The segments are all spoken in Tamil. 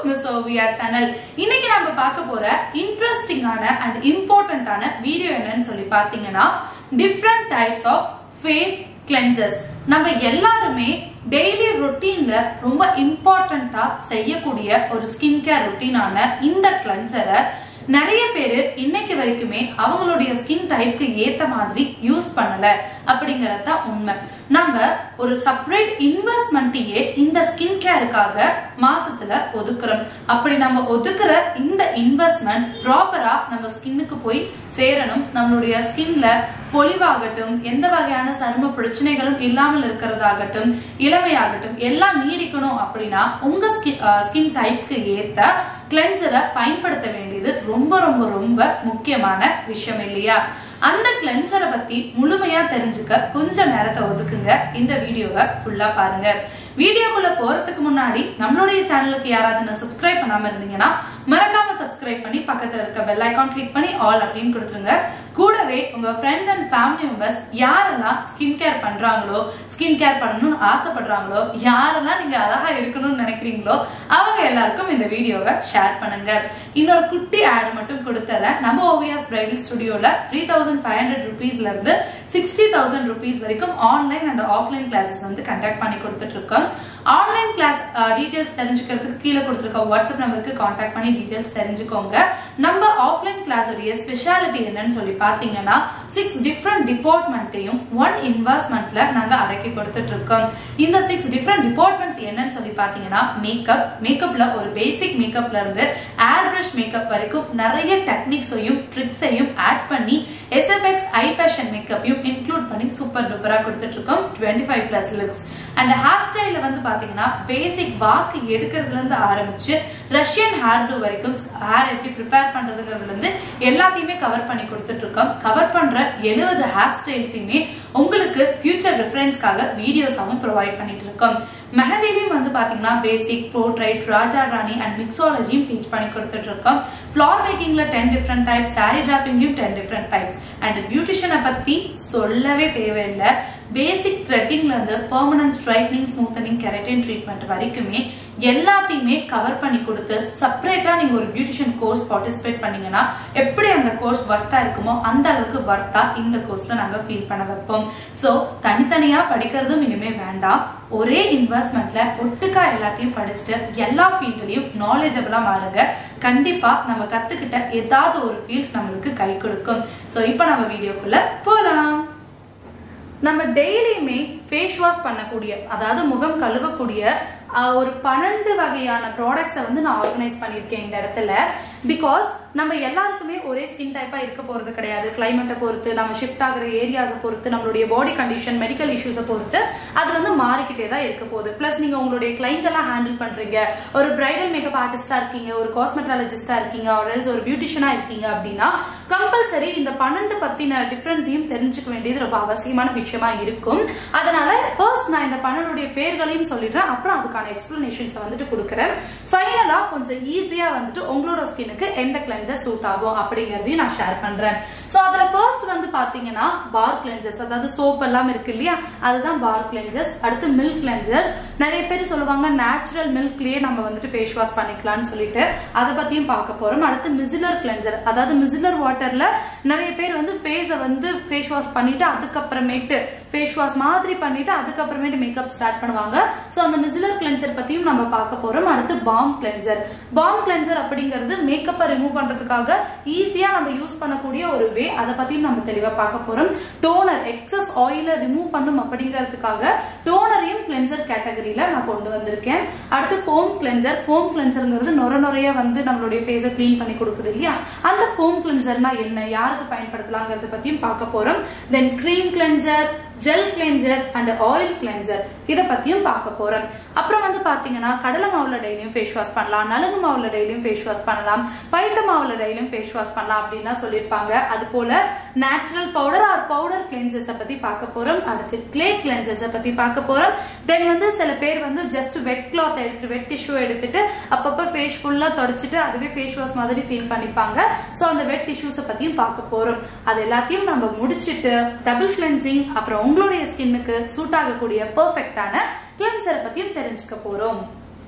மிஸ் ஓவியா சேனல் இன்னைக்கு நம்ம பார்க்க போற இன்ட்ரெஸ்டிங்கான அண்ட் இம்பார்ட்டன்டான வீடியோ என்னன்னு சொல்லி பாத்தீங்கன்னா different types of face cleansers நம்ம எல்லாருமே டெய்லி ரொட்டீன்ல ரொம்ப இம்பார்ட்டண்டா செய்யக்கூடிய ஒரு ஸ்கின் கேர் ரொட்டீனான இந்த கிளென்சரை நிறைய பேரு இன்னைக்கு வரைக்குமே அவங்களுடைய ஸ்கின் டைப்க்கு ஏத்த மாதிரி யூஸ் பண்ணல அப்படிங்கறது தான் உண்மை நம்ம ஒரு செப்பரேட் இன்வெஸ்ட்மெண்ட்டையே இந்த ஸ்கின் கேருக்காக மாசத்துல ஒதுக்குறோம் அப்படி நம்ம ஒதுக்குற இந்த இன்வெஸ்ட்மெண்ட் ப்ராப்பரா நம்ம ஸ்கின்னுக்கு போய் சேரணும் நம்மளுடைய ஸ்கின்ல பொலிவாகட்டும் எந்த வகையான சரும பிரச்சனைகளும் இல்லாமல் இருக்கிறதாகட்டும் இளமையாகட்டும் எல்லாம் நீடிக்கணும் அப்படின்னா உங்க ஸ்கின் டைப்க்கு ஏத்த கிளென்சரை பயன்படுத்த வேண்டியது ரொம்ப ரொம்ப ரொம்ப முக்கியமான விஷயம் இல்லையா அந்த கிளென்சரை பத்தி முழுமையா தெரிஞ்சுக்க கொஞ்ச நேரத்தை ஒதுக்குங்க இந்த வீடியோவை ஃபுல்லா பாருங்க வீடியோக்குள்ள போறதுக்கு முன்னாடி நம்மளுடைய சேனலுக்கு யாராவது சப்ஸ்கிரைப் பண்ணாம இருந்தீங்கன்னா மறக்காம சப்ஸ்கிரைப் பண்ணி பக்கத்துல இருக்க பெல் ஐகான் கிளிக் பண்ணி ஆல் அப்படின்னு கொடுத்துருங்க கூடவே உங்க ஃப்ரெண்ட்ஸ் அண்ட் ஃபேமிலி மெம்பர்ஸ் யாரெல்லாம் ஸ்கின் கேர் பண்றாங்களோ ஸ்கின் கேர் பண்ணணும்னு ஆசைப்படுறாங்களோ யாரெல்லாம் நீங்க அழகா இருக்கணும்னு நினைக்கிறீங்களோ அவங்க எல்லாருக்கும் இந்த வீடியோவை ஷேர் பண்ணுங்க இன்னொரு குட்டி ஆட் மட்டும் கொடுத்துறேன் நம்ம ஓவியாஸ் பிரைடல் ஸ்டுடியோல த்ரீ தௌசண்ட் ஃபைவ் ஹண்ட்ரட் ருபீஸ்ல இருந்து சிக்ஸ்டி தௌசண்ட் ருபீஸ் வரைக்கும் ஆன்லைன் அண்ட் ஆஃப்லைன் கிளாஸஸ் வந்து கண்டக்ட் பண்ணி கொடுத்துட்டு இருக்கோம் ஆன்லைன் கிளாஸ் டீடைல்ஸ் தெரிஞ்சுக்கிறதுக்கு கீழே கொடுத்துருக்க வாட்ஸ்அப் நம்பருக்கு காண்டாக்ட் பண்ணி டீடைல்ஸ் தெரிஞ்சுக்கோங்க நம்ம ஆஃப்லைன் கிளாஸ் உடைய ஸ்பெஷாலிட்டி என்னன்னு சொல்லி பாத்தீங்கன்னா சிக்ஸ் டிஃப்ரெண்ட் டிபார்ட்மெண்ட்டையும் ஒன் இன்வெஸ்ட்மெண்ட்ல நாங்க அடக்கி கொடுத்துட்டு இருக்கோம் இந்த சிக்ஸ் டிஃப்ரெண்ட் டிபார்ட்மெண்ட்ஸ் என்னன்னு சொல்லி பாத்தீங்கன்னா மேக்கப் மேக்கப்ல ஒரு பேசிக் மேக்கப்ல இருந்து ஏர் பிரஷ் மேக்கப் வரைக்கும் நிறைய டெக்னிக்ஸையும் ட்ரிக்ஸையும் ஆட் பண்ணி எஸ்எஃப்எக்ஸ் ஐ ஃபேஷன் மேக்கப்பையும் இன்க்ளூட் பண்ணி சூப்பர் டூப்பரா கொடுத்துட்டு இருக்கோம் twenty five plus looks and hair ஸ்டைல வந்து பாத்தீங்கன்னா பேசிக் வாக்கு எடுக்கிறதுல இருந்து ஆரம்பிச்சு ரஷ்யன் ஹேர் டூ வரைக்கும் ஹேர் எப்படி ப்ரிப்பேர் பண்றதுங்கிறதுல இருந்து எல்லாத்தையுமே கவர் பண்ணி கொடுத்துட்டு இருக்கோம் கவர் பண்ற எழுபது ஹேர் ஸ்டைல்ஸையுமே உங்களுக்கு ஃபியூச்சர் ரெஃபரன்ஸ்க்காக வீடியோஸாவும் ப்ரொவைட் பண்ணிட்டு இருக்கோம் மெஹந்திலையும் வந்து பாத்தீங்கன்னா பேசிக் போர்ட்ரைட் ராஜா ராணி அண்ட் மிக்ஸாலஜியும் டீச் பண்ணி கொடுத்துட்டு இருக்கோம் ஃபிளார் மேக்கிங்ல டென் டிஃப்ரெண்ட் டைப்ஸ் சாரி டிராப்பிங்லயும் டென் டிஃப்ரெண்ட் டைப்ஸ் அண்ட் பியூட்டிஷியனை பத்தி சொல்லவே தேவையில்லை பேசிக் த்ரெட்டிங்ல இருந்து permanent straightening smoothening keratin treatment வரைக்குமே எல்லாத்தையுமே கவர் பண்ணி கொடுத்து செப்பரேட்டா நீங்க ஒரு பியூட்டிஷியன் கோர்ஸ் பார்ட்டிசிபேட் பண்ணீங்கன்னா எப்படி அந்த கோர்ஸ் வர்த்தா இருக்குமோ அந்த அளவுக்கு வர்த்தா இந்த கோர்ஸ்ல நாங்க ஃபீல் பண்ண வைப்போம் சோ தனித்தனியா படிக்கிறதும் இனிமே வேண்டாம் ஒரே இன்வெஸ்ட்மெண்ட்ல ஒட்டுக்கா எல்லாத்தையும் படிச்சுட்டு எல்லா ஃபீல்ட்லயும் நாலேஜபிளா மாறுங்க கண்டிப்பா நம்ம கத்துக்கிட்ட ஏதாவது ஒரு ஃபீல்ட் நம்மளுக்கு கை கொடுக்கும் சோ இப்போ நம்ம வீடியோக்குள்ள போலாம் நம்ம டெய்லியுமே ஃபேஸ் வாஷ் பண்ணக்கூடிய அதாவது முகம் கழுவக்கூடிய ஒரு பன்னெண்டு வகையான ப்ராடக்ட்ஸை வந்து நான் ஆர்கனைஸ் பண்ணியிருக்கேன் இந்த இடத்துல பிகாஸ் நம்ம எல்லாருக்குமே ஒரே ஸ்கின் டைப்பா இருக்க போறது கிடையாது கிளைமேட்டை பொறுத்து நம்ம ஷிஃப்ட் ஆகிற ஏரியாஸை பொறுத்து நம்மளுடைய பாடி கண்டிஷன் மெடிக்கல் இஷ்யூஸை பொறுத்து அது வந்து மாறிக்கிட்டே தான் இருக்க போகுது பிளஸ் நீங்க உங்களுடைய கிளைண்ட் எல்லாம் ஹேண்டில் பண்றீங்க ஒரு பிரைடல் மேக்கப் ஆர்டிஸ்டா இருக்கீங்க ஒரு காஸ்மெட்டாலஜிஸ்டா இருக்கீங்க ஆர்எல்ஸ் ஒரு பியூட்டிஷியனா இருக்கீங்க அப்படின்னா கம்பல்சரி இந்த பன்னெண்டு பத்தின டிஃப்ரெண்ட்டையும் தெரிஞ்சுக்க வேண்டியது ரொம்ப அவசியமான விஷயமா இருக்கும் அதனால ஃபர்ஸ்ட் நான் இந்த பன்னெண்டுடைய பேர்களையும் சொல்லிடுறேன் அப்புறம் அதுக்கான எக்ஸ்பிளனேஷன்ஸ் வந்துட்டு கொடுக்குறேன் ஃபைனலா கொஞ்சம் ஈஸியா வந்துட்டு உங்களோட ஸ்கின்னுக்கு எந்த கிளென்சர் சூட் ஆகும் அப்படிங்கறதையும் நான் ஷேர் பண்றேன் சோ அதுல ஃபர்ஸ்ட் வந்து பாத்தீங்கன்னா பார் கிளென்சர்ஸ் அதாவது சோப் எல்லாம் இருக்கு இல்லையா அதுதான் பார் கிளென்சர்ஸ் அடுத்து மில்க் கிளென்சர்ஸ் நிறைய பேர் சொல்லுவாங்க நேச்சுரல் மில்க்லயே நம்ம வந்துட்டு ஃபேஸ் வாஷ் பண்ணிக்கலாம்னு சொல்லிட்டு அதை பத்தியும் பார்க்க போறோம் அடுத்து மிசிலர் கிளென்சர் அதாவது மிசிலர் வாட்டர்ல நிறைய பேர் வந்து ஃபேஸை வந்து ஃபேஸ் வாஷ் பண்ணிட்டு அதுக்கப்புறமேட்டு ஃபேஸ் வாஷ் மாதிரி பண்ணிட்டு அதுக்கப்புறமேட்டு மேக்கப் ஸ்டார்ட் பண்ணுவாங்க சோ அந்த மிசிலர் கிளென்சர் பத்தியும் நம்ம பார்க்க போறோம் அடுத்து பாம் கிளென்சர் பாம் கிளென்சர் அப்படிங்கிறது மேக்கப்பை ரிமூவ் பண்றதுக்காக ஈஸியா நம்ம யூஸ் பண்ணக்கூடிய ஒரு வே அதை பத்தியும் நம்ம தெளிவா பார்க்க போறோம் டோனர் எக்ஸஸ் ஆயில ரிமூவ் பண்ணும் அப்படிங்கிறதுக்காக டோனரையும் கிளென்சர் கேட்டகரியில நான் கொண்டு வந்திருக்கேன் அடுத்து ஃபோம் கிளென்சர் ஃபோம் கிளென்சர்ங்கிறது நொர நொறைய வந்து நம்மளுடைய ஃபேஸை கிளீன் பண்ணி கொடுக்குது இல்லையா அந்த ஃபோம் கிளென்சர்னா என்ன யாருக்கு பயன்படுத்தலாங்கிறத பத்தியும் பார்க்க போறோம் then cream cleanser gel cleanser and oil cleanser இதை பத்தியும் பார்க்க போறோம் அப்புறம் வந்து பாத்தீங்கன்னா கடலை மாவுல டெய்லியும் ஃபேஸ் வாஷ் பண்ணலாம் நலுங்கு மாவுல டெய்லியும் ஃபேஸ் வாஷ் பண்ணலாம் பைத்த மாவுல டெய்லியும் ஃபேஸ் வாஷ் பண்ணலாம் அப்படின்னு சொல்லியிருப்பாங்க அது போல நேச்சுரல் பவுடர் ஆர் பவுடர் கிளென்சர்ஸ பத்தி பார்க்க போறோம் அடுத்து கிளே கிளென்சர்ஸ பத்தி பார்க்க போறோம் தென் வந்து சில பேர் வந்து ஜஸ்ட் வெட் கிளாத் எடுத்துட்டு வெட் டிஷ்யூ எடுத்துட்டு அப்பப்ப ஃபேஸ் ஃபுல்லா தொடச்சிட்டு அதுவே ஃபேஸ் வாஷ் மாதிரி ஃபீல் பண்ணிப்பாங்க சோ அந்த வெட் டிஷ்யூஸ பத்தியும் பார்க்க போறோம் அது எல்லாத்தையும் நம்ம முடிச்சிட்டு டபுள் கிளென்சிங் அப்புறம் உங்களுடைய ஸ்கின்னுக்கு சூட் ஆகக்கூடிய பெர்ஃபெக்டான கிளென்சரை பத்தியும் தெரிஞ்சுக்க போறோம்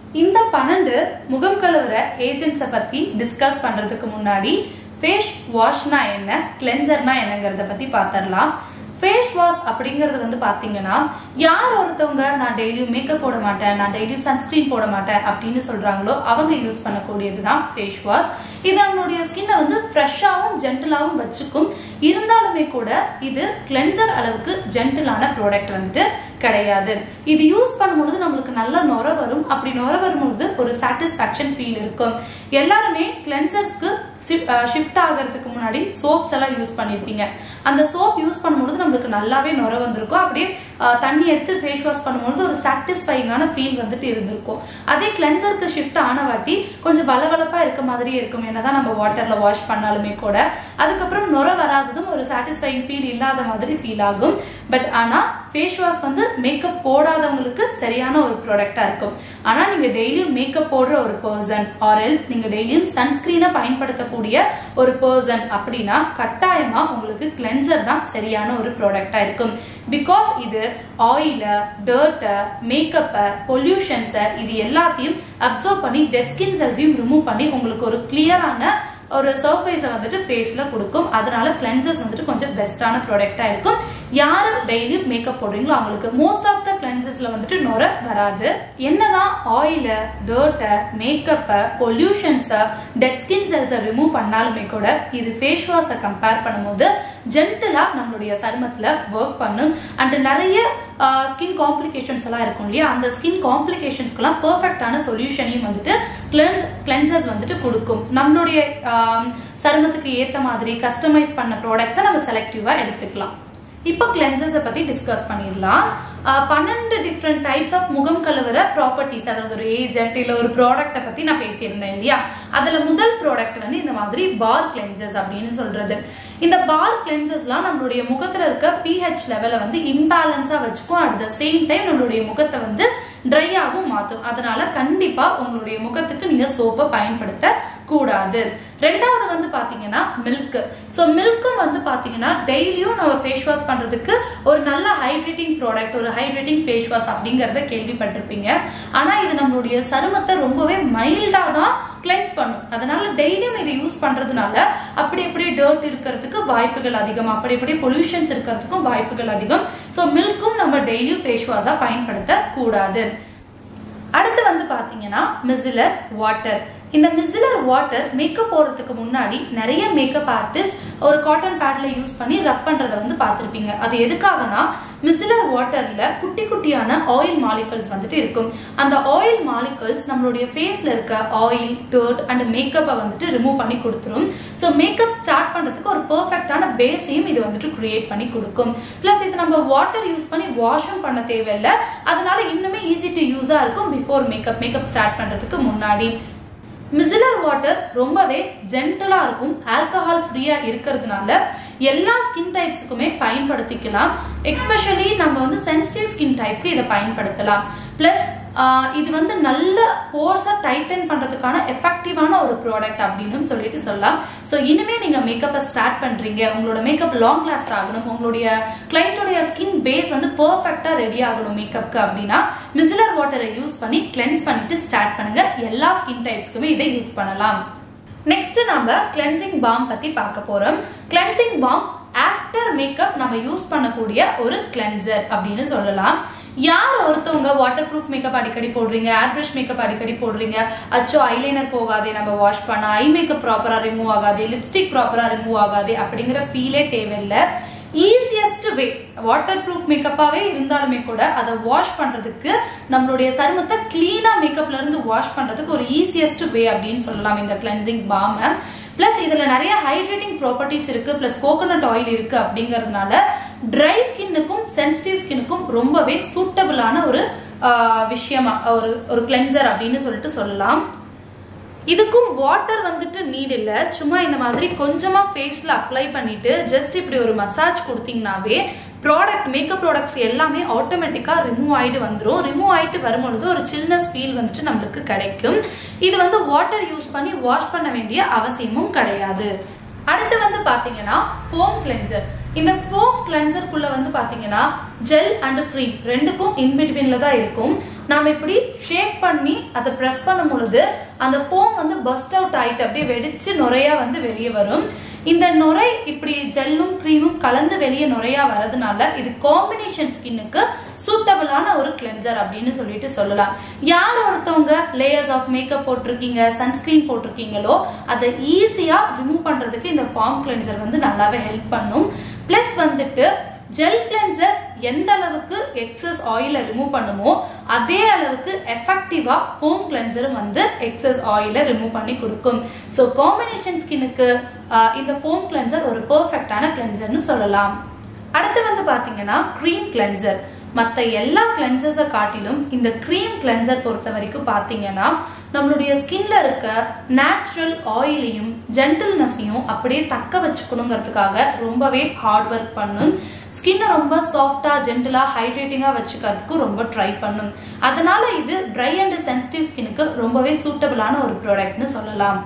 இந்த பன்னெண்டு முகம் கழுவுற ஏஜென்ட்ஸை பத்தி டிஸ்கஸ் பண்றதுக்கு முன்னாடி ஃபேஸ் வாஷ்னா என்ன கிளென்சர்னா என்னங்கிறத பத்தி பார்த்துடலாம் ஃபேஸ் வாஷ் அப்படிங்கிறது வந்து பாத்தீங்கன்னா யார் ஒருத்தவங்க நான் டெய்லியும் மேக்கப் போட மாட்டேன் நான் டெய்லியும் சன்ஸ்கிரீன் போட மாட்டேன் அப்படின்னு சொல்றாங்களோ அவங்க யூஸ் பண்ணக்கூடியது தான் ஃபேஸ் வாஷ் இது நம்மளுடைய ஸ்கின்னை வந்து ஃப்ரெஷ்ஷாகவும் ஜென்டிலாகவும் வச்சுக்கும் இருந்தாலுமே கூட இது கிளென்சர் அளவுக்கு ஜென்டிலான ப்ராடக்ட் வந்துட்டு கிடையாது இது யூஸ் பண்ணும்பொழுது நம்மளுக்கு நல்ல நுர வரும் அப்படி நுர வரும்பொழுது ஒரு சாட்டிஸ்ஃபேக்ஷன் ஃபீல் இருக்கும் எல்லாருமே கிளென்சர்ஸ்க்கு ஷிஃப்ட் ஆகிறதுக்கு முன்னாடி சோப்ஸ் எல்லாம் யூஸ் பண்ணியிருப்பீங்க அந்த சோப் யூஸ் பண்ணும்பொழுது நம்மளுக்கு நல்லாவே நுர வந்திருக்கும் அப்படியே தண்ணி எடுத்து ஃபேஸ் வாஷ் பண்ணும்பொழுது ஒரு சாட்டிஸ்ஃபைங்கான ஃபீல் வந்துட்டு இருந்திருக்கும் அதே கிளென்சருக்கு ஷிஃப்ட் ஆன வாட்டி கொஞ்சம் வளவளப்பா இருக்க மாதிரியே இருக்கும் என்னதான் நம்ம வாட்டர்ல வாஷ் பண்ணாலுமே கூட அதுக்கப்புறம் நுர வராததும் ஒரு சாட்டிஸ்ஃபைங் ஃபீல் இல்லாத மாதிரி ஃபீல் ஆகும் பட் ஆனா ஃபேஸ் வாஷ் வந்து மேக்கப் போடாதவங்களுக்கு சரியான ஒரு ப்ராடக்டா இருக்கும் ஆனா நீங்க டெய்லியும் மேக்கப் போடுற ஒரு பர்சன் ஆர் எல்ஸ் நீங்க டெய்லியும் சன்ஸ்கிரீனை பயன்படுத்தக்கூடிய ஒரு பர்சன் அப்படின்னா கட்டாயமா உங்களுக்கு கிளென்சர் தான் சரியான ஒரு ப்ராடக்டா இருக்கும் பிகாஸ் இது ஆயில டர்ட்டை மேக்கப்பை பொல்யூஷன்ஸை இது எல்லாத்தையும் அப்சர்வ் பண்ணி டெட் ஸ்கின் செல்ஸையும் ரிமூவ் பண்ணி உங்களுக்கு ஒரு கிளியரான ஒரு சர்ஃபேஸை வந்துட்டு ஃபேஸ்ல கொடுக்கும் அதனால கிளென்சர்ஸ் வந்துட்டு கொஞ்சம் பெஸ்டான ப்ராடக்டா இருக்கும் யாரு டெய்லியும் மேக்கப் போடுறீங்களோ அவங்களுக்கு மோஸ்ட் ஆஃப் த கிளென்சஸ்ல வந்துட்டு நுர வராது என்னதான் ஆயில டர்ட்டை மேக்கப்பை பொல்யூஷன்ஸை டெட் ஸ்கின் செல்ஸை ரிமூவ் பண்ணாலுமே கூட இது ஃபேஸ் வாஷை கம்பேர் பண்ணும்போது ஜென்டலா நம்மளுடைய சருமத்துல ஒர்க் பண்ணும் அண்ட் நிறைய ஸ்கின் காம்ப்ளிகேஷன்ஸ் எல்லாம் இருக்கும் இல்லையா அந்த ஸ்கின் காம்ப்ளிகேஷன்ஸ்க்குலாம் பெர்ஃபெக்டான சொல்யூஷனையும் வந்துட்டு கிளென்ஸ் கிளென்சர்ஸ் வந்துட்டு கொடுக்கும் நம்மளுடைய சருமத்துக்கு ஏத்த மாதிரி கஸ்டமைஸ் பண்ண ப்ராடக்ட்ஸை நம்ம செலக்டிவா எடுத்துக்கலாம் இப்போ கிளென்சர்ஸை பத்தி டிஸ்கஸ் பண்ணிடலாம் பன்னெண்டு டிஃப்ரெண்ட் டைப்ஸ் ஆஃப் முகம் கழுவுற ப்ராப்பர்ட்டிஸ் அதாவது ஒரு ஏஜென்ட் இல்ல ஒரு ப்ராடக்ட்டை பத்தி நான் பேசியிருந்தேன் இல்லையா அதுல முதல் ப்ராடக்ட் வந்து இந்த மாதிரி பார் கிளென்சர்ஸ் அப்படின்னு சொல்றது இந்த பார் கிளென்சர்ஸ்லாம் நம்மளுடைய முகத்துல இருக்க பிஹெச் லெவலை வந்து இம்பேலன்ஸா வச்சுக்கும் அட் த சேம் டைம் நம்மளுடைய முகத்தை வந்து ட்ரையாகவும் மாற்றும் அதனால கண்டிப்பா உங்களுடைய முகத்துக்கு நீங்க சோப்பை பயன்படுத்த கூடாது ரெண்டாவது வந்து பாத்தீங்கன்னா மில்க் ஸோ மில்க்கும் வந்து பாத்தீங்கன்னா டெய்லியும் நம்ம ஃபேஸ் வாஷ் பண்றதுக்கு ஒரு நல்ல ஹைட்ரேட்டிங் ப்ராடக்ட் ஒரு ஹைட்ரேட்டிங் ஃபேஸ் வாஷ் அப்படிங்கறத கேள்விப்பட்டிருப்பீங்க ஆனா இது நம்மளுடைய சருமத்தை ரொம்பவே மைல்டா தான் கிளென்ஸ் பண்ணும் அதனால டெய்லியும் இதை யூஸ் பண்றதுனால அப்படி அப்படியே டர்ட் இருக்கிறதுக்கு வாய்ப்புகள் அதிகம் அப்படி அப்படியே பொல்யூஷன்ஸ் இருக்கிறதுக்கும் வாய்ப்புகள் அதிகம் ஸோ மில்க்கும் நம்ம டெய்லியும் ஃபேஸ் வாஷா பயன்படுத்த கூடாது அடுத்து வந்து பாத்தீங்கன்னா மிசிலர் வாட்டர் இந்த மிசிலர் வாட்டர் மேக்கப் போறதுக்கு முன்னாடி நிறைய மேக்கப் ஆர்டிஸ்ட் ஒரு காட்டன் பேட்ல யூஸ் பண்ணி ரப் பண்றத வந்து பார்த்திருப்பீங்க அது எதுக்காகனா மிசிலர் வாட்டர்ல குட்டி குட்டியான ஆயில் மாலிகல்ஸ் வந்துட்டு இருக்கும் அந்த ஆயில் மாலிகல்ஸ் நம்மளுடைய ஃபேஸ்ல இருக்க ஆயில் டர்ட் அண்ட் மேக்கப்பை வந்துட்டு ரிமூவ் பண்ணி கொடுத்துரும் ஸோ மேக்கப் ஸ்டார்ட் பண்றதுக்கு ஒரு பெர்ஃபெக்டான பேஸையும் இது வந்துட்டு கிரியேட் பண்ணி கொடுக்கும் பிளஸ் இது நம்ம வாட்டர் யூஸ் பண்ணி வாஷும் பண்ண தேவையில்லை அதனால இன்னுமே ஈஸி டு யூஸா இருக்கும் பிஃபோர் மேக்கப் மேக்கப் ஸ்டார்ட் பண்றதுக்கு முன்னாடி மிசிலர் வாட்டர் ரொம்பவே ஜென்டலா இருக்கும் ஆல்கஹால் ஃப்ரீயா இருக்கிறதுனால எல்லா ஸ்கின் டைப்ஸுக்குமே பயன்படுத்திக்கலாம் எக்ஸ்பெஷலி நம்ம வந்து சென்சிட்டிவ் ஸ்கின் டைப்க்கு இதை பயன்படுத்தலாம் பிளஸ் இது வந்து நல்ல போர்ஸா டைட்டன் பண்றதுக்கான எஃபெக்டிவான ஒரு ப்ராடக்ட் அப்படின்னு சொல்லிட்டு சொல்லலாம் ஸோ இனிமே நீங்க மேக்கப்பை ஸ்டார்ட் பண்றீங்க உங்களோட மேக்கப் லாங் லாஸ்ட் ஆகணும் உங்களுடைய கிளைண்டோடைய ஸ்கின் பேஸ் வந்து பெர்ஃபெக்டா ரெடி ஆகணும் மேக்கப்க்கு அப்படின்னா மிசிலர் வாட்டரை யூஸ் பண்ணி கிளென்ஸ் பண்ணிட்டு ஸ்டார்ட் பண்ணுங்க எல்லா ஸ்கின் டைப்ஸ்க்குமே இதை யூஸ் பண்ணலாம் நெக்ஸ்ட் நம்ம கிளென்சிங் பாம் பத்தி பார்க்க போறோம் கிளென்சிங் பாம் ஆஃப்டர் மேக்கப் நம்ம யூஸ் பண்ணக்கூடிய ஒரு கிளென்சர் அப்படின்னு சொல்லலாம் யார் ஒருத்தவங்க வாட்டர் ப்ரூஃப் மேக்கப் அடிக்கடி போடுறீங்க ஏர் பிரஷ் மேக்கப் அடிக்கடி போடுறீங்க அச்சோ ஐலைனர் போகாதே நம்ம வாஷ் பண்ண ஐ மேக்கப் ப்ராப்பரா ரிமூவ் ஆகாது லிப்ஸ்டிக் ப்ராப்பரா ரிமூவ் ஆகாது அப்படிங்கிற ஃபீலே தேவையில்லை ஈஸியஸ்ட் வே வாட்டர் ப்ரூஃப் மேக்கப்பாவே இருந்தாலுமே கூட அதை வாஷ் பண்றதுக்கு நம்மளுடைய சருமத்தை கிளீனா மேக்கப்ல இருந்து வாஷ் பண்றதுக்கு ஒரு ஈஸியஸ்ட் வே அப்படின்னு சொல்லலாம் இந்த கிளென்சிங் பாமை பிளஸ் இதுல நிறைய ஹைட்ரேட்டிங் ப்ராப்பர்ட்டிஸ் இருக்கு பிளஸ் கோகோனட் ஆயில் இருக்கு அப்படிங்கறதுனால ட்ரை ஸ்கின்னுக்கும் சென்சிட்டிவ் ஸ்கின்னுக்கும் ரொம்பவே சூட்டபிளான ஒரு விஷயமா ஒரு ஒரு கிளென்சர் அப்படின்னு சொல்லிட்டு சொல்லலாம் இதுக்கும் வாட்டர் வந்துட்டு நீட் இல்லை சும்மா இந்த மாதிரி கொஞ்சமா ஃபேஸ்ல அப்ளை பண்ணிட்டு ஜஸ்ட் இப்படி ஒரு மசாஜ் கொடுத்தீங்கன்னாவே ப்ராடக்ட் மேக்கப் ப்ராடக்ட்ஸ் எல்லாமே ஆட்டோமேட்டிக்காக ரிமூவ் ஆகிட்டு வந்துடும் ரிமூவ் ஆகிட்டு வரும்பொழுது ஒரு சில்னஸ் ஃபீல் வந்துட்டு நம்மளுக்கு கிடைக்கும் இது வந்து வாட்டர் யூஸ் பண்ணி வாஷ் பண்ண வேண்டிய அவசியமும் கிடையாது அடுத்து வந்து பாத்தீங்கன்னா ஃபோம் கிளென்சர் இந்த ஃபோம் கிளென்சருக்குள்ள வந்து பாத்தீங்கன்னா ஜெல் அண்ட் க்ரீம் ரெண்டுக்கும் இன்பிட்வீன்ல தான் இருக்கும் நாம இப்படி ஷேக் பண்ணி அதை ப்ரெஸ் பண்ணும் பொழுது அந்த ஃபோம் வந்து பஸ்ட் அவுட் ஆயிட்டு அப்படியே வெடிச்சு நுரையா வந்து வெளியே வரும் இந்த நுரை இப்படி ஜெல்லும் க்ரீமும் கலந்து வெளியே நுரையா வரதுனால இது காம்பினேஷன் ஸ்கின்னுக்கு சூட்டபிளான ஒரு கிளென்சர் அப்படின்னு சொல்லிட்டு சொல்லலாம் யார் ஒருத்தவங்க லேயர்ஸ் ஆஃப் மேக்கப் போட்டிருக்கீங்க சன்ஸ்கிரீன் போட்டிருக்கீங்களோ அதை ஈஸியா ரிமூவ் பண்றதுக்கு இந்த ஃபார்ம் கிளென்சர் வந்து நல்லாவே ஹெல்ப் பண்ணும் பிளஸ் வந்துட்டு ஜெல் கிளென்சர் எந்த அளவுக்கு எக்ஸஸ் ஆயிலை ரிமூவ் பண்ணுமோ அதே அளவுக்கு எஃபெக்டிவா ஃபோம் கிளென்சரும் வந்து எக்ஸஸ் ஆயிலை ரிமூவ் பண்ணி கொடுக்கும் ஸோ காம்பினேஷன் ஸ்கின்னுக்கு இந்த ஃபோம் கிளென்சர் ஒரு பெர்ஃபெக்டான கிளென்சர்னு சொல்லலாம் அடுத்து வந்து பாத்தீங்கன்னா க்ரீம் கிளென்சர் மற்ற எல்லா கிளென்சர்ஸை காட்டிலும் இந்த க்ரீம் கிளென்சர் பொறுத்த வரைக்கும் பார்த்தீங்கன்னா நம்மளுடைய ஸ்கின்ல இருக்க நேச்சுரல் ஆயிலையும் ஜென்டில்னஸையும் அப்படியே தக்க வச்சுக்கணுங்கிறதுக்காக ரொம்பவே ஹார்ட் ஒர்க் பண்ணும் ஸ்கின்னை ரொம்ப சாஃப்டா ஜென்டிலா ஹைட்ரேட்டிங்கா வச்சுக்கிறதுக்கு ரொம்ப ட்ரை பண்ணும் அதனால இது ட்ரை அண்ட் சென்சிட்டிவ் ஸ்கின்னுக்கு ரொம்பவே சூட்டபிளான ஒரு ப்ராடக்ட்னு சொல்லலாம்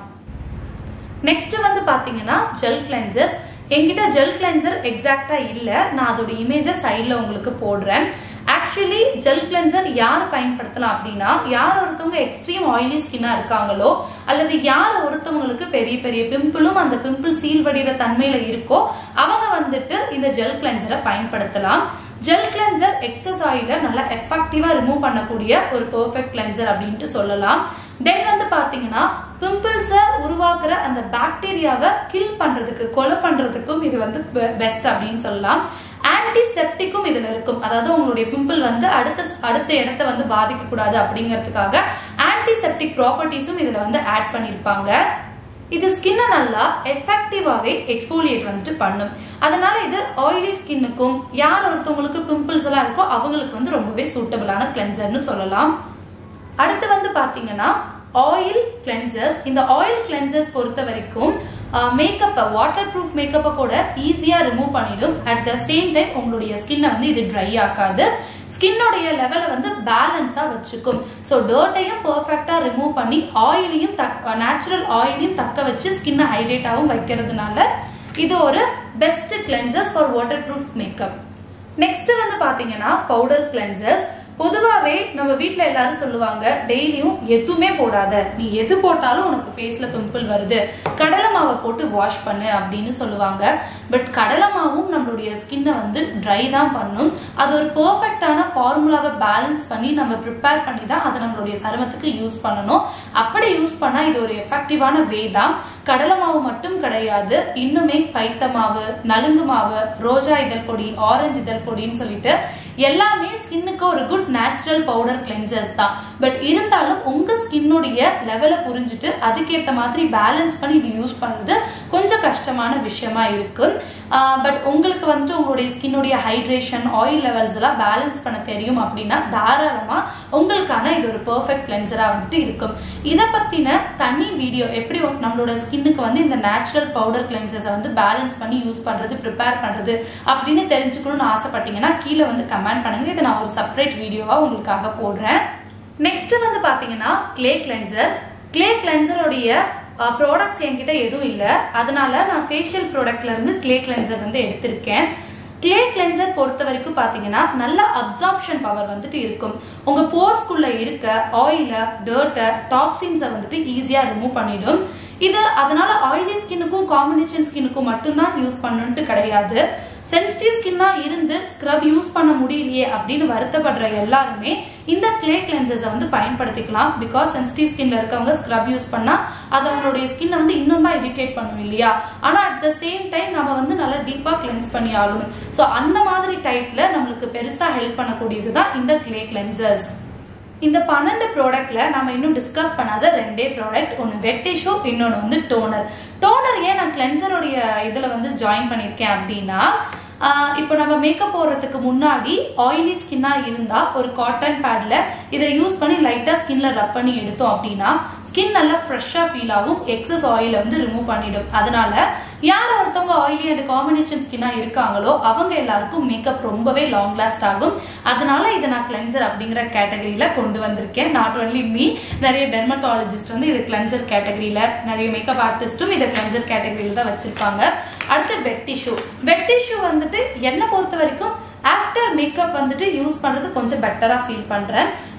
நெக்ஸ்ட் வந்து பாத்தீங்கன்னா ஜெல் கிளென்சர்ஸ் என்கிட்ட ஜெல் கிளென்சர் எக்ஸாக்டா இல்ல நான் அதோட இமேஜை சைட்ல உங்களுக்கு போடுறேன் ஆக்சுவலி ஜெல் கிளென்சர் யார் பயன்படுத்தலாம் அப்படின்னா யார் ஒருத்தவங்க எக்ஸ்ட்ரீம் ஆயிலி ஸ்கின்னா இருக்காங்களோ அல்லது யார் ஒருத்தவங்களுக்கு பெரிய பெரிய பிம்பிளும் அந்த பிம்பிள் சீல் வடிகிற தன்மையில இருக்கோ அவங்க வந்துட்டு இந்த ஜெல் கிளென்சரை பயன்படுத்தலாம் ஜெல் கிளென்சர் எக்ஸஸ் ஆயில நல்லா எஃபெக்டிவா ரிமூவ் பண்ணக்கூடிய ஒரு பெர்ஃபெக்ட் கிளென்சர் அப்படின்ட்டு சொல்லலாம் தென் வந்து பாத்தீங்கன்னா பிம்பிள்ஸை உருவாக்குற அந்த பாக்டீரியாவை கில் பண்றதுக்கு கொலை பண்றதுக்கும் இது வந்து பெஸ்ட் அப்படின்னு சொல்லலாம் ஆன்டிசெப்டிக்கும் இதுல இருக்கும் அதாவது உங்களுடைய பிம்பிள் வந்து அடுத்த அடுத்த இடத்த வந்து பாதிக்க கூடாது அப்படிங்கிறதுக்காக ஆன்டிசெப்டிக் ப்ராப்பர்ட்டிஸும் இதுல வந்து ஆட் பண்ணிருப்பாங்க இது ஸ்கின்னை நல்லா எஃபெக்டிவாவே எக்ஸ்போலியேட் வந்துட்டு பண்ணும் அதனால இது ஆயிலி ஸ்கின்னுக்கும் யார் ஒருத்தவங்களுக்கு பிம்பிள்ஸ் எல்லாம் இருக்கோ அவங்களுக்கு வந்து ரொம்பவே சூட்டபிளான கிளென்சர்னு சொல்லலாம் அடுத்து வந்து பாத்தீங்கன்னா ஆயில் கிளென்சர்ஸ் இந்த ஆயில் கிளென்சர்ஸ் பொறுத்த வரைக்கும் மேக்கப்பை வாட்டர் ப்ரூஃப் மேக்கப்பை கூட ஈஸியா ரிமூவ் பண்ணிடும் அட் த சேம் டைம் உங்களுடைய ஸ்கின்னை வந்து இது ட்ரை ஆக்காது ஸ்கின்னோடைய லெவலை வந்து பேலன்ஸா வச்சுக்கும் ஸோ டர்ட்டையும் பர்ஃபெக்டா ரிமூவ் பண்ணி ஆயிலையும் நேச்சுரல் ஆயிலையும் தக்க வச்சு ஸ்கின்னை ஹைட்ரேட்டாகவும் வைக்கிறதுனால இது ஒரு best cleansers for waterproof makeup next வந்து பாத்தீங்கன்னா பவுடர் கிளென்சர்ஸ் பொதுவாவே நம்ம வீட்ல எல்லாரும் சொல்லுவாங்க டெய்லியும் எதுவுமே போடாத நீ எது போட்டாலும் உனக்கு ஃபேஸ்ல பிம்பிள் வருது கடலை மாவை போட்டு வாஷ் பண்ணு அப்படின்னு சொல்லுவாங்க பட் கடலை மாவும் நம்மளுடைய ஸ்கின்னை வந்து ட்ரை தான் பண்ணும் அது ஒரு பெர்ஃபெக்டான ஃபார்முலாவை பேலன்ஸ் பண்ணி நம்ம ப்ரிப்பேர் பண்ணி தான் அதை நம்மளுடைய சருமத்துக்கு யூஸ் பண்ணணும் அப்படி யூஸ் பண்ணா இது ஒரு எஃபெக்டிவான வே தான் கடலை மாவு மட்டும் கிடையாது இன்னுமே பைத்த மாவு நலுங்கு மாவு ரோஜா இதழ் பொடி ஆரஞ்சு இதழ் பொடின்னு சொல்லிட்டு எல்லாமே ஸ்கின்னுக்கு ஒரு குட் நேச்சுரல் பவுடர் கிளென்சர்ஸ் தான் பட் இருந்தாலும் உங்க ஸ்கின்னுடைய லெவலை புரிஞ்சுட்டு அதுக்கேற்ற மாதிரி பேலன்ஸ் பண்ணி இது யூஸ் பண்றது கொஞ்சம் கஷ்டமான விஷயமா இருக்கு பட் உங்களுக்கு வந்துட்டு உங்களுடைய ஸ்கின்னுடைய ஹைட்ரேஷன் ஆயில் லெவல்ஸ் எல்லாம் பேலன்ஸ் பண்ண தெரியும் அப்படின்னா தாராளமா உங்களுக்கான இது ஒரு பெர்ஃபெக்ட் கிளென்சரா வந்துட்டு இருக்கும் இதை பத்தின தனி வீடியோ எப்படி நம்மளோட ஸ்கின்னுக்கு வந்து இந்த நேச்சுரல் பவுடர் கிளென்சர்ஸை வந்து பேலன்ஸ் பண்ணி யூஸ் பண்றது ப்ரிப்பேர் பண்றது அப்படின்னு தெரிஞ்சுக்கணும்னு ஆசைப்பட்டீங்கன்னா கீழே வந்து கமெண்ட் பண்ணுங்க இதை நான் ஒரு செப்பரேட் வீடியோவா உங்களுக்காக போடுறேன் நெக்ஸ்ட் வந்து பாத்தீங்கன்னா கிளே கிளென்சர் கிளே கிளென்சருடைய ப்ராடக்ட்ஸ் என்கிட்ட எதுவும் இல்லை அதனால நான் ஃபேஷியல் ப்ராடக்ட்ல இருந்து கிளே கிளென்சர் வந்து எடுத்திருக்கேன் கிளே கிளென்சர் பொறுத்த வரைக்கும் பாத்தீங்கன்னா நல்ல அப்சார்ப்ஷன் பவர் வந்துட்டு இருக்கும் உங்க போர்ஸ்குள்ள இருக்க ஆயில டர்ட்டை டாக்ஸின்ஸை வந்துட்டு ஈஸியா ரிமூவ் பண்ணிடும் இது அதனால ஆயிலி ஸ்கின்னுக்கும் காம்பினேஷன் ஸ்கின்னுக்கும் மட்டும்தான் யூஸ் பண்ணணுன்ட்டு கிடையாது சென்சிட்டிவ் ஸ்கின்னா இருந்து ஸ்க்ரப் யூஸ் பண்ண முடியலையே அப்படின்னு வருத்தப்படுற எல்லாருமே இந்த கிளே கிளென்சர்ஸை வந்து பயன்படுத்திக்கலாம் பிகாஸ் சென்சிட்டிவ் ஸ்கின்ல இருக்கவங்க ஸ்க்ரப் யூஸ் பண்ணா அது அவங்களுடைய ஸ்கின்னை வந்து இன்னும் தான் இரிட்டேட் பண்ணும் இல்லையா ஆனா அட் த சேம் டைம் நம்ம வந்து நல்லா டீப்பா கிளென்ஸ் பண்ணி ஆகணும் ஸோ அந்த மாதிரி டைப்ல நம்மளுக்கு பெருசா ஹெல்ப் பண்ணக்கூடியது தான் இந்த கிளே கிளென்சர்ஸ் இந்த பன்னெண்டு ப்ராடக்ட்ல நம்ம இன்னும் டிஸ்கஸ் பண்ணாத ரெண்டே ப்ராடக்ட் ஒன்று வெட் டிஷ்யூ இன்னொன்று வந்து டோனர் டோனர் ஏன் நான் கிளென்சருடைய இதில் வந்து ஜாயின் பண்ணியிருக்கேன் அப்படின்னா இப்போ நம்ம மேக்கப் போடுறதுக்கு முன்னாடி ஆயிலி ஸ்கின்னா இருந்தா ஒரு காட்டன் பேட்ல இதை யூஸ் பண்ணி லைட்டா ஸ்கின்ல ரப் பண்ணி எடுத்தோம் அப்படின்னா ஸ்கின் நல்லா ஃப்ரெஷ்ஷா ஃபீல் ஆகும் எக்ஸஸ் ஆயில வந்து ரிமூவ் பண்ணிடும் அதனால யார் ஒருத்தவங்க ஆயிலி அண்ட் காம்பினேஷன் ஸ்கின்னா இருக்காங்களோ அவங்க எல்லாருக்கும் மேக்கப் ரொம்பவே லாங் லாஸ்ட் ஆகும் அதனால இதை நான் கிளென்சர் அப்படிங்கிற கேட்டகரியில கொண்டு வந்திருக்கேன் நாட் ஒன்லி மீ நிறைய டெர்மட்டாலஜிஸ்ட் வந்து இது கிளென்சர் கேட்டகரியில நிறைய மேக்கப் ஆர்டிஸ்டும் இதை கிளென்சர் கேட்டகரியில தான் வச்சிருப்பாங்க அடுத்து வெட் டிஷ்யூ வெட் டிஷ்யூ வந்துட்டு என்னை பொறுத்த வரைக்கும் ஆஃப்டர் மேக்கப் வந்துட்டு யூஸ் பண்றது கொஞ்சம் பெட்டரா ஃபீல் பண்றேன்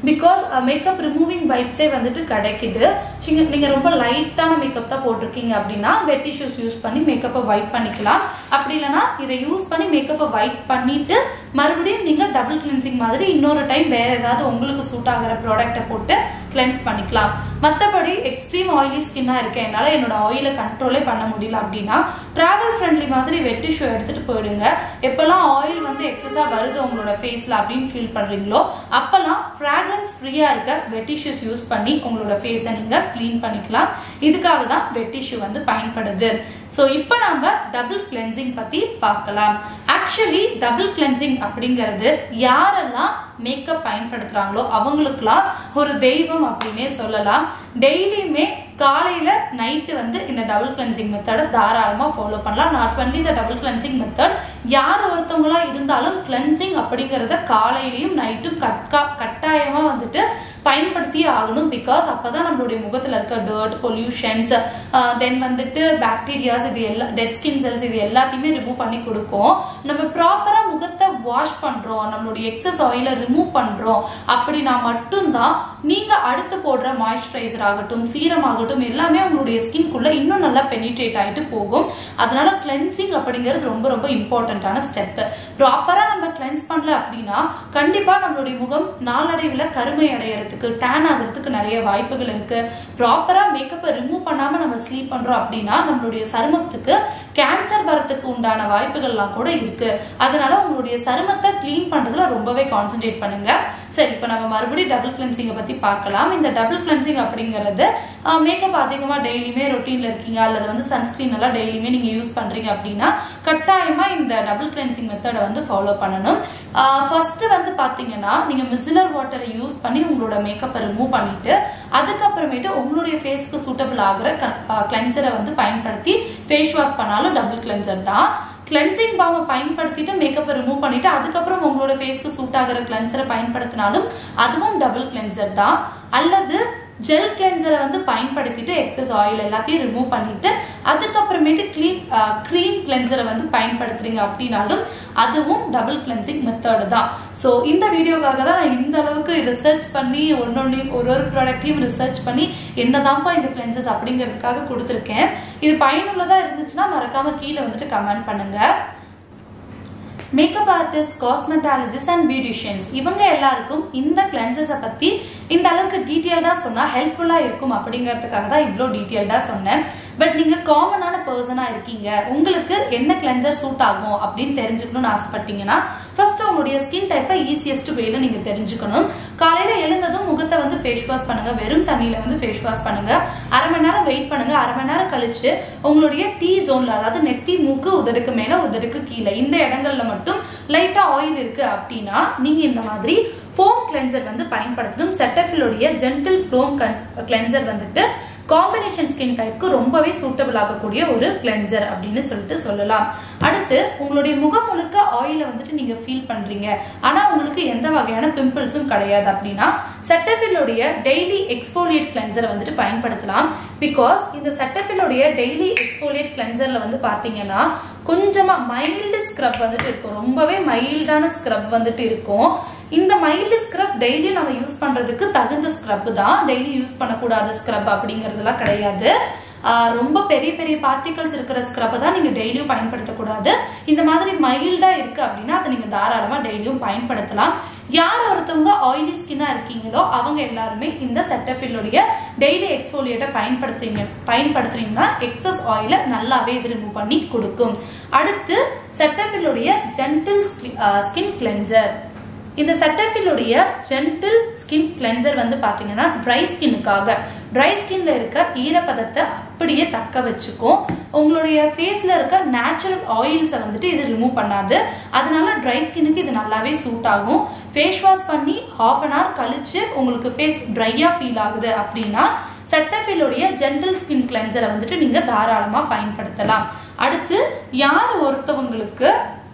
பிகாஸ் மேக்கப் ரிமூவிங் வைப்ஸே வந்துட்டு கிடைக்குது சிங்க- நீங்க ரொம்ப லைட்டான மேக்கப் தான் போட்டிருக்கீங்க அப்படின்னா வெட் டிஷ்யூஸ் யூஸ் பண்ணி மேக்கப்பை வைப் பண்ணிக்கலாம் அப்படி இல்லைன்னா இதை யூஸ் பண்ணி மேக்கப்பை வைப் பண்ணிட்டு மறுபடியும் நீங்க டபுள் கிளென்சிங் மாதிரி இன்னொரு டைம் வேற ஏதாவது உங்களுக்கு சூட் ஆகிற ப்ராடக்ட்டை போட்டு கிளென்ஸ் பண்ணிக்கலாம் மற்றபடி எக்ஸ்ட்ரீம் ஆயிலி ஸ்கின்னா இருக்கேன் என்னால என்னோட ஆயிலை கண்ட்ரோலே பண்ண முடியல அப்படின்னா டிராவல் ஃப்ரெண்ட்லி மாதிரி வெட் டிஷ்யூ எடுத்துட்டு போயிடுங்க எப்பெல்லாம் ஆயில் வந்து எக்ஸஸா வருது உங்களோட ஃபேஸ்ல அப்படின்னு ஃபீல் பண்றீங்களோ அப்பெல்லாம் ஃப்ராக்ரன்ஸ் ஃப்ரீயா இருக்க வெட் டிஷ்யூஸ் யூஸ் பண்ணி உங்களோட ஃபேஸை நீங்க க்ளீன் பண்ணிக்கலாம் இதுக்காக தான் வெட் டிஷ்யூ வந்து பயன்படுது ஸோ இப்போ நாம டபுள் கிளென்சிங் பத்தி பார்க்கலாம் ஆக்சுவலி டபுள் கிளென்சிங் அப்படிங்கிறது யாரெல்லாம் மேக்கப் பயன்படுத்துறாங்களோ அவங்களுக்குலாம் ஒரு தெய்வம் அப்படின்னே சொல்லலாம் டெய்லியுமே காலையில நைட்டு வந்து இந்த டபுள் கிளென்சிங் மெத்தடை தாராளமா ஃபாலோ பண்ணலாம் நாட் ஒன்லி இந்த டபுள் கிளென்சிங் மெத்தட் யார் ஒருத்தவங்களா இருந்தாலும் கிளென்சிங் அப்படிங்கறத காலையிலயும் நைட்டும் கட்கா கட்டாயமா வந்துட்டு பயன்படுத்தியே ஆகணும் பிகாஸ் அப்பதான் நம்மளுடைய முகத்துல இருக்க டர்ட் பொல்யூஷன்ஸ் தென் வந்துட்டு பாக்டீரியாஸ் இது எல்லா டெட் ஸ்கின் செல்ஸ் இது எல்லாத்தையுமே ரிமூவ் பண்ணி கொடுக்கும் நம்ம ப்ராப்பரா முகத்தை வாஷ் பண்றோம் நம்மளுடைய எக்ஸஸ் ஆயிலை ரிமூவ் பண்றோம் அப்படின்னா மட்டும்தான் நீங்க அடுத்து போடுற மாய்ஸ்சரைசர் ஆகட்டும் சீரம் ஆகட்டும் எல்லாமே உங்களுடைய ஸ்கின்குள்ள இன்னும் நல்லா பெனிட்ரேட் ஆயிட்டு போகும் அதனால கிளென்சிங் அப்படிங்கிறது ரொம்ப ரொம்ப இம்பார்ட்டன்டான ஸ்டெப் ப்ராப்பரா நம்ம கிளென்ஸ் பண்ணல அப்படின்னா கண்டிப்பா நம்மளுடைய முகம் நாளடைவில் கருமை அடையறதுக்கு டேன் ஆகிறதுக்கு நிறைய வாய்ப்புகள் இருக்கு ப்ராப்பரா மேக்கப்பை ரிமூவ் பண்ணாம நம்ம ஸ்லீப் பண்றோம் அப்படின்னா நம்மளுடைய சருமத்துக்கு கேன்சர் வரத்துக்கு உண்டான வாய்ப்புகள்லாம் கூட இருக்கு அதனால உங்களுடைய சருமத்தை க்ளீன் பண்றதுல ரொம்பவே கான்சென்ட்ரேட் பண்ணுங்க சரி இப்போ நம்ம மறுபடியும் டபுள் கிளென்சிங்கை பத்தி பார்க்கலாம் இந்த டபுள் கிளென்சிங் அப்படிங்கிறது மேக்கப் அதிகமா டெய்லியுமே ரொட்டீன்ல இருக்கீங்க அல்லது வந்து சன்ஸ்கிரீன் எல்லாம் டெய்லியுமே நீங்க யூஸ் பண்றீங்க அப்படின்னா கட்டாயமா இந்த டபுள் கிளென்சிங் மெத்தடை வந்து ஃபாலோ பண்ணணும் ஃபர்ஸ்ட் வந்து பாத்தீங்கன்னா நீங்க மிசிலர் வாட்டரை யூஸ் பண்ணி உங்களோட மேக்கப்பை ரிமூவ் பண்ணிட்டு அதுக்கப்புறமேட்டு உங்களுடைய ஃபேஸ்க்கு சூட்டபிள் ஆகிற கிளென்சரை வந்து பயன்படுத்தி ஃபேஸ் வாஷ் பண்ணாலும் டபுள் கிளென்சர் தான் கிளென்சிங் பாமை பயன்படுத்திட்டு மேக்கப்பை ரிமூவ் பண்ணிட்டு அதுக்கப்புறம் உங்களோட ஃபேஸ்க்கு சூட் ஆகிற கிளென்சரை பயன்படுத்தினாலும் அதுவும் டபுள் கிளென்சர் தான் அல்லது ஜெல் கிளென்சரை வந்து பயன்படுத்திட்டு எக்ஸஸ் ஆயில் எல்லாத்தையும் ரிமூவ் பண்ணிட்டு அதுக்கப்புறமேட்டு க்ளீன் க்ரீம் கிளென்சரை வந்து பயன்படுத்துறீங்க அப்படின்னாலும் அதுவும் டபுள் கிளென்சிங் மெத்தடு தான் ஸோ இந்த வீடியோக்காக தான் நான் இந்த அளவுக்கு ரிசர்ச் பண்ணி ஒன்னொன்னு ஒரு ஒரு ப்ராடக்ட்டையும் ரிசர்ச் பண்ணி என்னதான்ப்பா இந்த கிளென்சஸ் அப்படிங்கிறதுக்காக கொடுத்துருக்கேன் இது பயனுள்ளதா இருந்துச்சுன்னா மறக்காம கீழே வந்துட்டு கமெண்ட் பண்ணுங்க makeup artist cosmetologist and beauticians இவங்க எல்லாருக்கும் இந்த கிளென்சஸை பத்தி இந்த அளவுக்கு டீட்டெயில்டா சொன்னா ஹெல்ப்ஃபுல்லா இருக்கும் அப்படிங்கிறதுக்காக தான் இவ்வளோ டீட்டெயில்டா சொன்னேன் பட் நீங்க காமனான பர்சனா இருக்கீங்க உங்களுக்கு என்ன கிளென்சர் சூட் ஆகும் அப்படின்னு தெரிஞ்சுக்கணும்னு ஆசைப்பட்டீங்கன்னா ஃபர்ஸ்ட் உங்களுடைய ஸ்கின் டைப்பை ஈஸியஸ்ட் வேல நீங்க தெரிஞ்சுக்கணும் காலையில எழுந்ததும் முகத்தை வந்து ஃபேஸ் வாஷ் பண்ணுங்க வெறும் தண்ணியில வந்து ஃபேஸ் வாஷ் பண்ணுங்க அரை மணி நேரம் வெயிட் பண்ணுங்க அரை மணி நேரம் கழிச்சு உங்களுடைய டீ ஜோன்ல அதாவது நெத்தி மூக்கு உதடுக்கு மேல உதடுக்கு கீழே இந்த இடங்கள்ல மட்டும் லைட்டா ஆயில் இருக்கு அப்படின்னா நீங்க இந்த மாதிரி ஃபோம் கிளென்சர் வந்து பயன்படுத்தணும் செட்டஃபிலோடைய ஜென்டில் ஃப்ளோம் கிளென்சர் வந்துட்டு காம்பினேஷன் ஸ்கின் டைப்க்கு ரொம்பவே சூட்டபிள் ஆகக்கூடிய ஒரு கிளென்சர் அப்படின்னு சொல்லிட்டு சொல்லலாம் அடுத்து உங்களுடைய முகம் முழுக்க ஆயில வந்துட்டு நீங்க ஃபீல் பண்றீங்க ஆனா உங்களுக்கு எந்த வகையான பிம்பிள்ஸும் கிடையாது அப்படின்னா செட்டஃபிலோடைய டெய்லி எக்ஸ்போலியேட் கிளென்சர் வந்துட்டு பயன்படுத்தலாம் பிகாஸ் இந்த செட்டஃபிலோடைய டெய்லி எக்ஸ்போலியேட் கிளென்சர்ல வந்து பாத்தீங்கன்னா கொஞ்சமா மைல்டு ஸ்க்ரப் வந்துட்டு இருக்கும் ரொம்பவே மைல்டான ஸ்க்ரப் வந்துட்டு இருக்கும் இந்த மைல்டு ஸ்க்ரப் டெய்லி நம்ம யூஸ் பண்றதுக்கு தகுந்த ஸ்க்ரப் தான் டெய்லி யூஸ் பண்ணக்கூடாத ஸ்க்ரப் அப்படிங்கறதுலாம் கிடையாது ஆஹ் ரொம்ப பெரிய பெரிய பார்ட்டிகல்ஸ் இருக்கிற ஸ்க்ரப்பை தான் நீங்க டெய்லியும் பயன்படுத்தக்கூடாது இந்த மாதிரி மைல்டா இருக்கு அப்படின்னா அதை நீங்க தாராளமா டெய்லியும் பயன்படுத்தலாம் யார் ஒருத்தவங்க ஆயிலி ஸ்கின்னா இருக்கீங்களோ அவங்க எல்லாருமே இந்த செட்டஃபில்லுடைய டெய்லி எக்ஸ்போலியேட்டை பயன்படுத்துறீங்க பயன்படுத்துறீங்கன்னா எக்ஸஸ் ஆயிலை நல்லாவே இது ரிமூவ் பண்ணி கொடுக்கும் அடுத்து செட்டஃபில்லுடைய ஜென்டில் ஸ்கின் கிளென்சர் இந்த செட்டஃபிலுடைய ஜென்டில் ஸ்கின் கிளென்சர் வந்து பாத்தீங்கன்னா ட்ரை ஸ்கின்னுக்காக ட்ரை ஸ்கின்ல இருக்க ஈரப்பதத்தை அப்படியே தக்க வச்சுக்கும் உங்களுடைய ஃபேஸ்ல இருக்க நேச்சுரல் ஆயில்ஸை வந்துட்டு இது ரிமூவ் பண்ணாது அதனால ட்ரை ஸ்கின்னுக்கு இது நல்லாவே சூட் ஆகும் ஃபேஸ் வாஷ் பண்ணி ஹாஃப் அன் ஹவர் கழிச்சு உங்களுக்கு ஃபேஸ் ட்ரையா ஃபீல் ஆகுது அப்படின்னா செட்டஃபிலுடைய ஜென்டில் ஸ்கின் கிளென்சரை வந்துட்டு நீங்க தாராளமா பயன்படுத்தலாம் அடுத்து யார் ஒருத்தவங்களுக்கு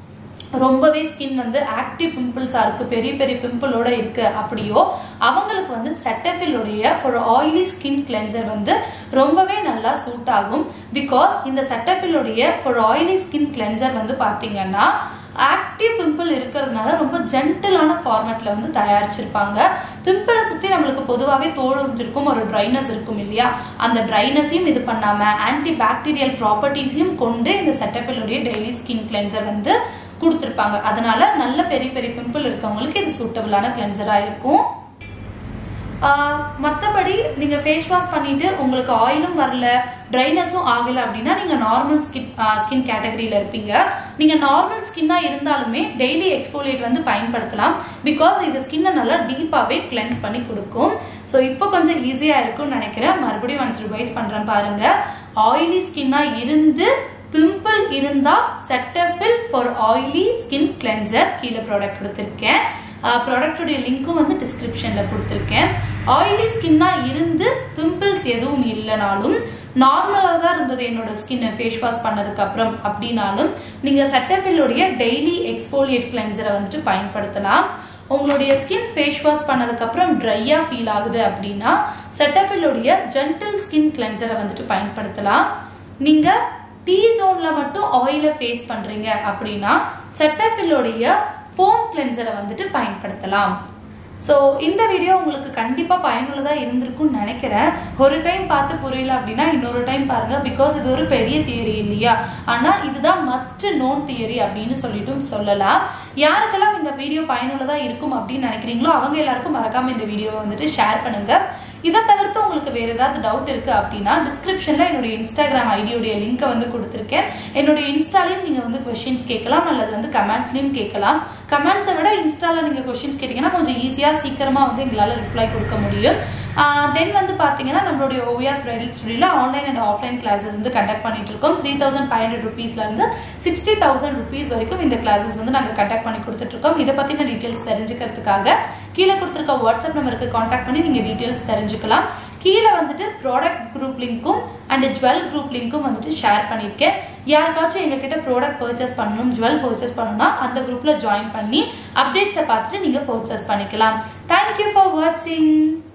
ரொம்பவே ஸ்கின் வந்து ஆக்டிவ் பிம்பிள்ஸா இருக்கு பெரிய பெரிய பிம்பிளோட இருக்கு அப்படியோ அவங்களுக்கு வந்து செட்டஃபிலுடைய ஃபார் ஆயிலி ஸ்கின் கிளென்சர் வந்து ரொம்பவே நல்லா சூட் ஆகும் பிகாஸ் இந்த செட்டஃபிலுடைய ஃபார் ஆயிலி ஸ்கின் கிளென்சர் வந்து பாத்தீங்கன்னா ஆக்டிவ் பிம்பிள் இருக்கிறதுனால ரொம்ப ஜென்டிலான ஃபார்மேட்ல வந்து தயாரிச்சிருப்பாங்க பிம்பிளை சுத்தி நம்மளுக்கு பொதுவாகவே தோல் உறிஞ்சிருக்கும் ஒரு ட்ரைனஸ் இருக்கும் இல்லையா அந்த ட்ரைனஸையும் இது பண்ணாம ஆன்டி பாக்டீரியல் ப்ராப்பர்ட்டிஸையும் கொண்டு இந்த செட்டஃபிலுடைய டெய்லி ஸ்கின் கிளென்சர் வந்து கொடுத்துருப்பாங்க அதனால நல்ல பெரிய பெரிய பிம்பிள் இருக்கவங்களுக்கு இது சூட்டபிளான கிளென்சரா இருக்கும் மற்றபடி நீங்கள் ஃபேஸ் வாஷ் பண்ணிட்டு உங்களுக்கு ஆயிலும் வரல ட்ரைனஸும் ஆகலை அப்படின்னா நீங்கள் நார்மல் ஸ்கின் ஸ்கின் கேட்டகரியில் இருப்பீங்க நீங்கள் நார்மல் ஸ்கின்னாக இருந்தாலுமே டெய்லி எக்ஸ்போலியேட் வந்து பயன்படுத்தலாம் பிகாஸ் இது ஸ்கின்னை நல்லா டீப்பாகவே கிளென்ஸ் பண்ணி கொடுக்கும் ஸோ இப்போ கொஞ்சம் ஈஸியாக இருக்கும்னு நினைக்கிறேன் மறுபடியும் ஒன்ஸ் ரிவைஸ் பண்ணுறேன் பாருங்க ஆயிலி ஸ்கின்னாக இருந்து பிம்பிள் இருந்தா Cetaphil for oily skin cleanser கீழே ப்ராடக்ட் கொடுத்துருக்கேன் ப்ராடக்டோடைய லிங்க்கும் வந்து டிஸ்கிரிப்ஷன்ல கொடுத்துருக்கேன் ஆயிலி ஸ்கின்னா இருந்து பிம்பிள்ஸ் எதுவும் இல்லைனாலும் நார்மலாக தான் இருந்தது என்னோட ஸ்கின்னை ஃபேஸ் வாஷ் பண்ணதுக்கு அப்புறம் அப்படின்னாலும் நீங்க செட்டஃபில்லுடைய டெய்லி எக்ஸ்போலியேட் கிளென்சரை வந்துட்டு பயன்படுத்தலாம் உங்களுடைய ஸ்கின் ஃபேஸ் வாஷ் பண்ணதுக்கு அப்புறம் ட்ரையா ஃபீல் ஆகுது அப்படின்னா செட்டஃபில்லுடைய ஜென்டில் ஸ்கின் கிளென்சரை வந்துட்டு பயன்படுத்தலாம் நீங்க டி ஜோன்ல மட்டும் ஆயில ஃபேஸ் பண்றீங்க அப்படின்னா செட்டஃபில்லுடைய ஃபோம் கிளென்சரை வந்துட்டு பயன்படுத்தலாம் ஸோ இந்த வீடியோ உங்களுக்கு கண்டிப்பாக பயனுள்ளதாக இருந்திருக்கும்னு நினைக்கிறேன் ஒரு டைம் பார்த்து புரியல அப்படின்னா இன்னொரு டைம் பாருங்க பிகாஸ் இது ஒரு பெரிய தியரி இல்லையா ஆனால் இதுதான் மஸ்ட் நோன் தியரி அப்படின்னு சொல்லிட்டும் சொல்லலாம் யாருக்கெல்லாம் இந்த வீடியோ பயனுள்ளதாக இருக்கும் அப்படின்னு நினைக்கிறீங்களோ அவங்க எல்லாருக்கும் மறக்காம இந்த வீடியோவை வந்துட்டு ஷேர் பண்ணுங்க இதை தவிர்த்து உங்களுக்கு வேற ஏதாவது டவுட் இருக்கு அப்படின்னா டிஸ்கிரிப்ஷன்ல என்னுடைய இன்ஸ்டாகிராம் ஐடியோடைய லிங்கை வந்து கொடுத்துருக்கேன் என்னுடைய இன்ஸ்டாலையும் நீங்க வந்து கொஸ்டின்ஸ் கேட்கலாம் அல்லது வந்து கமெண்ட்ஸ்லையும் கேட்கலாம் கமெண்ட்ஸை விட இன்ஸ்டால நீங்க கொஸ்டின்ஸ் கேட்டீங்கன்னா கொஞ்சம் ஈஸியா சீக்கிரமா வந்து எங்களால ரிப்ளை கொடுக்க முடியும் தென் வந்து பாத்தீங்கன்னா நம்மளுடைய ஓவியாஸ் பிரைடல் ஸ்டுடியோல ஆன்லைன் அண்ட் ஆஃப்லைன் கிளாஸஸ் வந்து கண்டக்ட் பண்ணிட்டு இருக்கோம் த்ரீ தௌசண்ட் ஃபைவ் ஹண்ட்ரட் ருபீஸ்ல இருந்து சிக்ஸ்டி தௌசண்ட் ருபீஸ் வரைக்கும் இந்த கிளாஸஸ் வந்து நாங்கள் கண்டக்ட் பண்ணி கொடுத்துட்டு இருக்கோம் இதை பத்தின டீட்டெயில்ஸ் தெரிஞ்சுக்கிறதுக்காக கீழே கொடுத்துருக்க வாட்ஸ்அப் நம்பருக்கு காண்டாக்ட் பண்ணி நீங்க டீட்டெயில்ஸ் தெரிஞ்சுக்கலாம் கீழே வந்துட்டு ப்ராடக்ட் குரூப் லிங்க்கும் அண்ட் ஜுவல் குரூப் லிங்க்கும் வந்துட்டு ஷேர் பண்ணியிருக்கேன் யாருக்காச்சும் எங்ககிட்ட ப்ராடக்ட் பர்ச்சேஸ் பண்ணணும் ஜுவல் பர்ச்சேஸ் பண்ணணும்னா அந்த குரூப்ல ஜாயின் பண்ணி அப்டேட்ஸை பார்த்துட்டு நீங்க பர்ச்சேஸ் பண்ணிக்கலாம் தேங்க்யூ ஃபார் வாட்சிங்